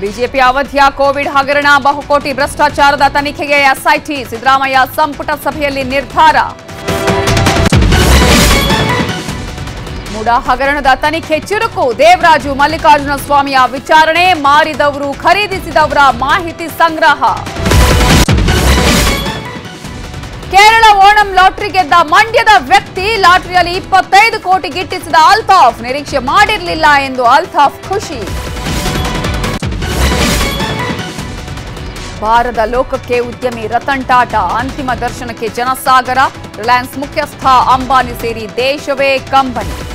BJP ಅವಧಿಯ Covid ಹಗರಣ ಬಹುಕೋಟಿ ಭ್ರಷ್ಟಾಚಾರದ ತನಿಖೆಗೆ ಎಸ್ಐಟಿ ಸಿದ್ದರಾಮಯ್ಯ ಸಂಪುಟ ಸಭೆಯಲ್ಲಿ ನಿರ್ಧಾರ ಮುಡಾ ಹಗರಣದ ತನಿಖೆ ಚುರುಕು ದೇವರಾಜು ಮಲ್ಲಿಕಾರ್ಜುನ ಸ್ವಾಮಿಯ ವಿಚಾರಣೆ ಮಾರಿದವರು ಖರೀದಿಸಿದವರ ಮಾಹಿತಿ ಸಂಗ್ರಹ ಕೇರಳ ಓಣಂ ಲಾಟರಿ ಗೆದ್ದ ಮಂಡ್ಯದ ವ್ಯಕ್ತಿ ಲಾಟರಿಯಲ್ಲಿ ಇಪ್ಪತ್ತೈದು ಕೋಟಿ ಗಿಟ್ಟಿಸಿದ ಅಲ್ತಾಫ್ ನಿರೀಕ್ಷೆ ಮಾಡಿರಲಿಲ್ಲ ಎಂದು ಅಲ್ತಾಫ್ ಖುಷಿ ಬಾರದ ಲೋಕಕ್ಕೆ ಉದ್ಯಮಿ ರತನ್ ಟಾಟಾ ಅಂತಿಮ ದರ್ಶನಕ್ಕೆ ಜನಸಾಗರ ರಿಲಯನ್ಸ್ ಮುಖ್ಯಸ್ಥ ಅಂಬಾನಿ ಸೇರಿ ದೇಶವೇ ಕಂಬನಿ